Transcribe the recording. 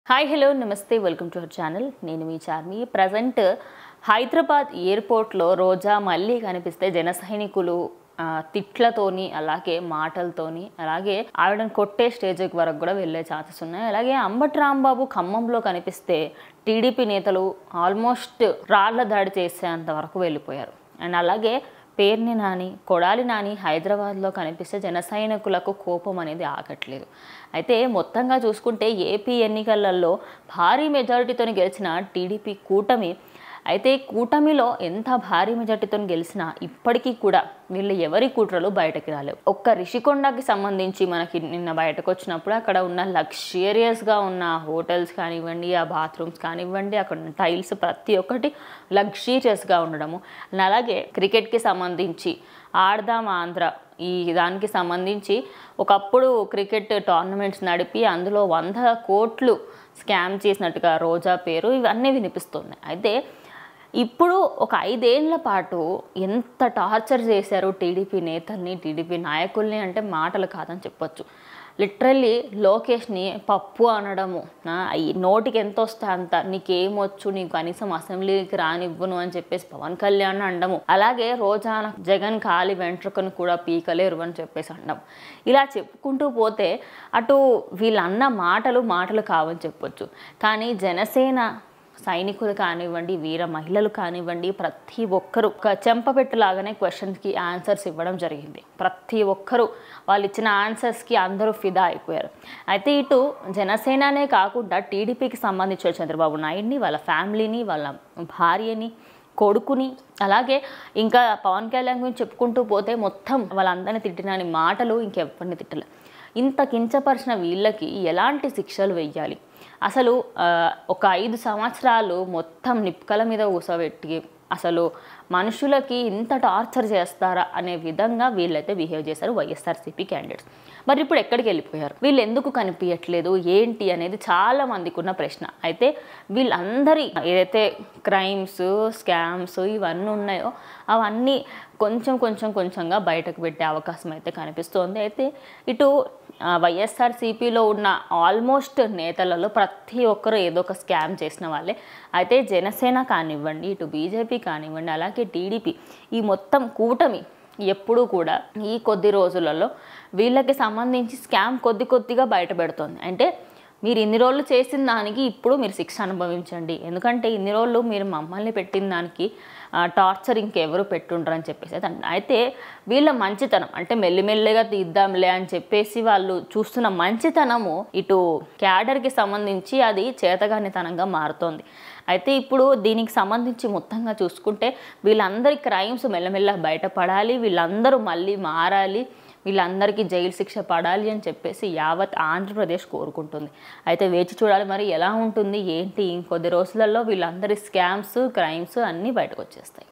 hi hello నమస్తే welcome to our channel నేను మీ చార్మి ప్రజెంట్ హైదరాబాద్ ఎయిర్పోర్ట్లో రోజా మళ్ళీ కనిపిస్తే జన సైనికులు ఆ, తిట్లతోని అలాగే మాటలతోని అలాగే ఆవిడని కొట్టే స్టేజ్ వరకు కూడా వెళ్ళే ఛాన్సెస్ ఉన్నాయి అలాగే అంబటి రాంబాబు ఖమ్మంలో కనిపిస్తే టీడీపీ నేతలు ఆల్మోస్ట్ రాళ్ల దాడి చేసేంత వరకు వెళ్ళిపోయారు అండ్ అలాగే పేర్ని నాని కొడాలి నాని హైదరాబాద్లో కనిపిస్తే జన సైనికులకు కోపం అనేది ఆగట్లేదు అయితే మొత్తంగా చూసుకుంటే ఏపీ ఎన్నికలలో భారీ మెజారిటీతో గెలిచిన టీడీపీ కూటమి అయితే కూటమిలో ఎంత భారీ మెజార్టీతో గెలిచినా ఇప్పటికీ కూడా వీళ్ళు ఎవరి కుట్రలు బయటకి రాలేవు ఒక్క రిషికొండకి సంబంధించి మనకి నిన్న బయటకు వచ్చినప్పుడు అక్కడ ఉన్న లగ్జరియస్గా ఉన్న హోటల్స్ కానివ్వండి ఆ బాత్రూమ్స్ కానివ్వండి అక్కడ ఉన్న టైల్స్ ప్రతి ఒక్కటి లగ్జీరియస్గా ఉండడము and అలాగే క్రికెట్కి సంబంధించి ఆడదాం ఆంధ్ర ఈ దానికి సంబంధించి ఒకప్పుడు క్రికెట్ టోర్నమెంట్స్ నడిపి అందులో వంద కోట్లు స్కామ్ చేసినట్టుగా రోజా పేరు ఇవన్నీ వినిపిస్తున్నాయి అయితే ఇప్పుడు ఒక ఐదేళ్ల పాటు ఎంత టార్చర్ చేశారు టీడీపీ నేతల్ని టీడీపీ నాయకుల్ని అంటే మాటలు కాదని చెప్పొచ్చు లిటరల్లీ లోకేష్ని పప్పు అనడము ఆ, ఈ నోటికి ఎంత వస్తే అంత నీకేమొచ్చు నీకు కనీసం అసెంబ్లీకి రానివ్వను అని చెప్పేసి పవన్ కళ్యాణ్ అనడము అలాగే రోజా జగన్ కాలి వెంట్రుకను కూడా పీకలేరు అని చెప్పేసి అనడం ఇలా చెప్పుకుంటూ పోతే అటు వీళ్ళన్న మాటలు మాటలు కావని చెప్పొచ్చు కానీ జనసేన సైనికులు కానివ్వండి వీర మహిళలు కానివ్వండి ప్రతి ఒక్కరూ ఒక చెంపపెట్టులాగానే క్వశ్చన్స్కి ఆన్సర్స్ ఇవ్వడం జరిగింది ప్రతి ఒక్కరూ వాళ్ళు ఇచ్చిన ఆన్సర్స్కి అందరూ ఫిదా అయిపోయారు అయితే ఇటు జనసేననే కాకుండా టీడీపీకి సంబంధించిన చంద్రబాబు నాయుడిని వాళ్ళ ఫ్యామిలీని వాళ్ళ భార్యని కొడుకుని అలాగే ఇంకా పవన్ కళ్యాణ్ గురించి చెప్పుకుంటూ పోతే మొత్తం వాళ్ళందరినీ తిట్టినని మాటలు ఇంకెవరిని తిట్టలే ఇంత కించపరిచిన వీళ్ళకి ఎలాంటి శిక్షలు వెయ్యాలి అసలు ఆ, ఒక ఐదు సంవత్సరాలు మొత్తం నిప్పుకల మీద కూసబెట్టి అసలు మనుషులకి ఇంత టార్చర్ చేస్తారా అనే విధంగా వీళ్ళైతే బిహేవ్ చేశారు వైఎస్ఆర్సీపీ క్యాండిడేట్స్ మరి ఇప్పుడు ఎక్కడికి వెళ్ళిపోయారు వీళ్ళు ఎందుకు కనిపించట్లేదు ఏంటి అనేది చాలా మందికి ఉన్న ప్రశ్న అయితే వీళ్ళందరి ఏదైతే క్రైమ్స్ స్కామ్స్ ఇవన్నీ ఉన్నాయో అవన్నీ కొంచెం కొంచెం కొంచెంగా బయటకు పెట్టే అవకాశం అయితే కనిపిస్తోంది అయితే ఇటు ఆ, వైఎస్ఆర్సీపీలో ఉన్న ఆల్మోస్ట్ నేతలలో ప్రతి ఒక్కరు ఏదో ఒక స్కామ్ చేసిన వాళ్ళే అయితే జనసేన కానివ్వండి ఇటు బీజేపీ కానివ్వండి అలాగే టీడీపీ ఈ మొత్తం కూటమి ఎప్పుడూ కూడా ఈ కొద్ది రోజులలో వీళ్ళకి సంబంధించి స్కామ్ కొద్ది కొద్దిగా బయట పెడుతోంది అంటే మీరు ఇన్ని రోజులు చేసిన దానికి ఇప్పుడు మీరు శిక్ష అనుభవించండి ఎందుకంటే ఇన్ని రోజులు మీరు మమ్మల్ని పెట్టిన దానికి ఆ, టార్చర్ ఇంకెవరు పెట్టుండ్రు అని చెప్పేసి అయితే అన్న- అయితే వీళ్ళ మంచితనం అంటే మెల్లిమెల్లిగా తీద్దాంలే అని చెప్పేసి వాళ్ళు చూస్తున్న మంచితనము ఇటు క్యాడర్కి సంబంధించి అది చేతగానితనంగా మారుతోంది అయితే ఇప్పుడు దీనికి సంబంధించి మొత్తంగా చూసుకుంటే వీళ్ళందరి క్రైమ్స్ మెల్లమెల్లగా బయటపడాలి వీళ్ళందరూ మళ్ళీ మారాలి వీళ్ళందరికీ జైలు శిక్ష పడాలి అని చెప్పేసి యావత్ ఆంధ్రప్రదేశ్ కోరుకుంటుంది అయితే వేచి చూడాలి మరి ఎలా ఉంటుంది ఏంటి ఇంకొద్ది రోజులలో వీళ్ళందరి స్కామ్స్ క్రైమ్స్ అన్నీ బయటకు వచ్చేస్తాయి